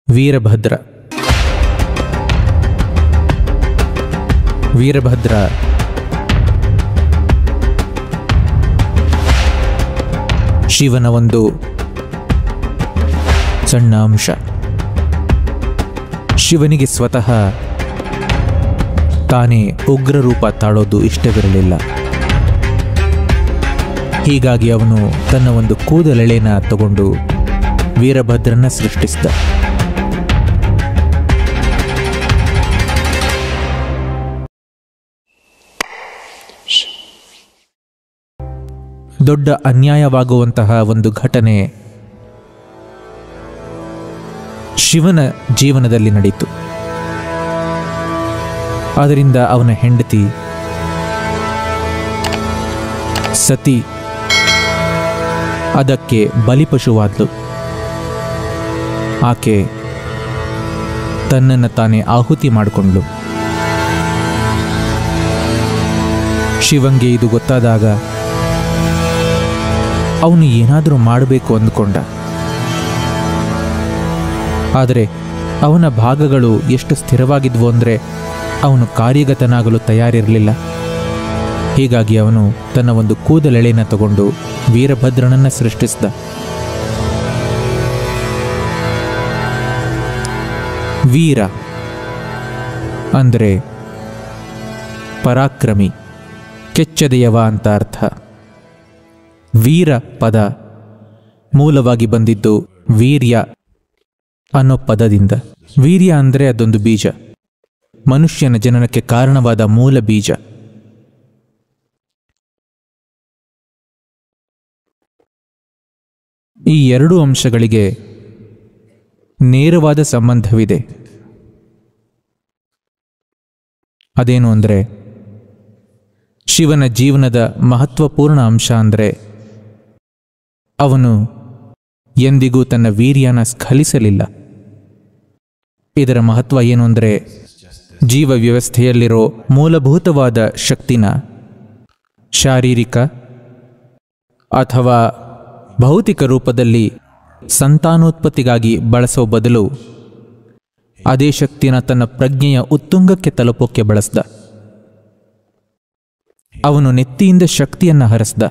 ವೀರಭದ್ರ ವೀರಭದ್ರ ಶಿವನ ಒಂದು ಸಣ್ಣ ಅಂಶ ಶಿವನಿಗೆ ಸ್ವತಃ ತಾನೇ ಉಗ್ರ ರೂಪ ತಾಳೋದು ಇಷ್ಟವಿರಲಿಲ್ಲ ಹೀಗಾಗಿ ಅವನು ತನ್ನ ಒಂದು ಕೂದಲೆಳೆನ ತಗೊಂಡು ವೀರಭದ್ರನ ಸೃಷ್ಟಿಸಿದ ದೊಡ್ಡ ಅನ್ಯಾಯವಾಗುವಂತಹ ಒಂದು ಘಟನೆ ಶಿವನ ಜೀವನದಲ್ಲಿ ನಡೆಯಿತು ಆದ್ದರಿಂದ ಅವನ ಹೆಂಡತಿ ಸತಿ ಅದಕ್ಕೆ ಬಲಿಪಶುವಾದ್ಲು ಆಕೆ ತನ್ನನ್ನು ತಾನೇ ಆಹುತಿ ಮಾಡಿಕೊಂಡ್ಳು ಶಿವಂಗೆ ಇದು ಗೊತ್ತಾದಾಗ ಅವನು ಏನಾದರೂ ಮಾಡಬೇಕು ಅಂದುಕೊಂಡ ಆದರೆ ಅವನ ಭಾಗಗಳು ಎಷ್ಟು ಸ್ಥಿರವಾಗಿದ್ವು ಅಂದರೆ ಅವನು ಕಾರ್ಯಗತನಾಗಲು ತಯಾರಿರಲಿಲ್ಲ ಹೀಗಾಗಿ ಅವನು ತನ್ನ ಒಂದು ಕೂದಲೆಳೆನ ತಗೊಂಡು ವೀರಭದ್ರನನ್ನ ಸೃಷ್ಟಿಸಿದ ವೀರ ಅಂದರೆ ಪರಾಕ್ರಮಿ ಕೆಚ್ಚದೆಯವ ಅಂತ ಅರ್ಥ ವೀರ ಪದ ಮೂಲವಾಗಿ ಬಂದಿದ್ದು ವೀರ್ಯ ಅನ್ನೋ ಪದದಿಂದ ವೀರ್ಯ ಅಂದರೆ ಅದೊಂದು ಬೀಜ ಮನುಷ್ಯನ ಜನನಕ್ಕೆ ಕಾರಣವಾದ ಮೂಲ ಬೀಜ ಈ ಎರಡು ಅಂಶಗಳಿಗೆ ನೇರವಾದ ಸಂಬಂಧವಿದೆ ಅದೇನು ಅಂದರೆ ಶಿವನ ಜೀವನದ ಮಹತ್ವಪೂರ್ಣ ಅಂಶ ಅಂದರೆ ಅವನು ಎಂದಿಗೂ ತನ್ನ ವೀರ್ಯನ ಸ್ಖಲಿಸಲಿಲ್ಲ ಇದರ ಮಹತ್ವ ಏನು ಅಂದರೆ ಜೀವ ವ್ಯವಸ್ಥೆಯಲ್ಲಿರೋ ಮೂಲಭೂತವಾದ ಶಕ್ತಿನ ಶಾರೀರಿಕ ಅಥವಾ ಭೌತಿಕ ರೂಪದಲ್ಲಿ ಸಂತಾನೋತ್ಪತ್ತಿಗಾಗಿ ಬಳಸೋ ಬದಲು ಅದೇ ಶಕ್ತಿನ ತನ್ನ ಪ್ರಜ್ಞೆಯ ಉತ್ತುಂಗಕ್ಕೆ ತಲುಪೋಕ್ಕೆ ಬಳಸ್ದ ಅವನು ನೆತ್ತಿಯಿಂದ ಶಕ್ತಿಯನ್ನು ಹರಿಸ್ದ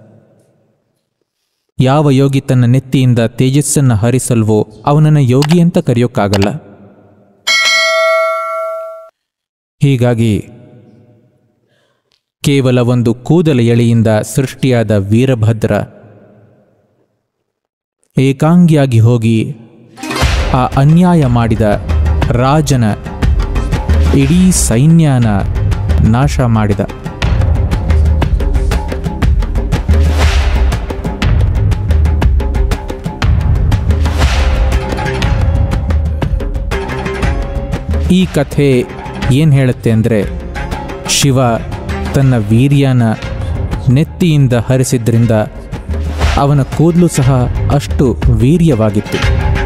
ಯಾವ ಯೋಗಿ ತನ್ನ ನೆತ್ತಿಯಿಂದ ತೇಜಸ್ಸನ್ನು ಹರಿಸಲ್ವೋ ಅವನನ್ನು ಯೋಗಿ ಅಂತ ಕರೆಯೋಕ್ಕಾಗಲ್ಲ ಹೀಗಾಗಿ ಕೇವಲ ಒಂದು ಕೂದಲ ಎಳೆಯಿಂದ ಸೃಷ್ಟಿಯಾದ ವೀರಭದ್ರ ಏಕಾಂಗಿಯಾಗಿ ಹೋಗಿ ಆ ಅನ್ಯಾಯ ಮಾಡಿದ ರಾಜನ ಇಡೀ ಸೈನ್ಯನ ನಾಶ ಮಾಡಿದ ಈ ಕಥೆ ಏನು ಹೇಳುತ್ತೆ ಅಂದರೆ ಶಿವ ತನ್ನ ವೀರ್ಯನ ನೆತ್ತಿಯಿಂದ ಹರಿಸಿದ್ರಿಂದ ಅವನ ಕೂದಲು ಸಹ ಅಷ್ಟು ವೀರ್ಯವಾಗಿತ್ತು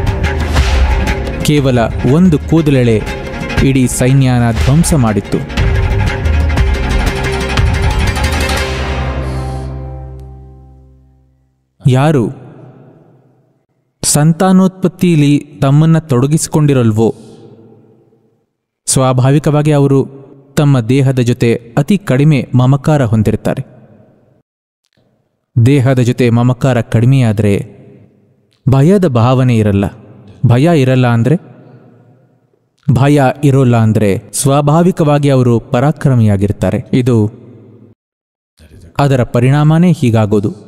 ಕೇವಲ ಒಂದು ಕೂದಲೆಳೆ ಇಡೀ ಸೈನ್ಯನ ಧ್ವಂಸ ಮಾಡಿತ್ತು ಯಾರು ಸಂತಾನೋತ್ಪತ್ತಿಯಲ್ಲಿ ತಮ್ಮನ್ನು ತೊಡಗಿಸಿಕೊಂಡಿರಲ್ವೋ ಸ್ವಾಭಾವಿಕವಾಗಿ ಅವರು ತಮ್ಮ ದೇಹದ ಜೊತೆ ಅತಿ ಕಡಿಮೆ ಮಮಕಾರ ಹೊಂದಿರ್ತಾರೆ ದೇಹದ ಜೊತೆ ಮಮಕಾರ ಕಡಿಮೆಯಾದರೆ ಭಯದ ಭಾವನೆ ಇರಲ್ಲ ಭಯ ಇರಲ್ಲ ಅಂದರೆ ಭಯ ಇರೋಲ್ಲ ಅಂದರೆ ಸ್ವಾಭಾವಿಕವಾಗಿ ಅವರು ಪರಾಕ್ರಮಿಯಾಗಿರ್ತಾರೆ ಇದು ಅದರ ಪರಿಣಾಮನೇ ಹೀಗಾಗೋದು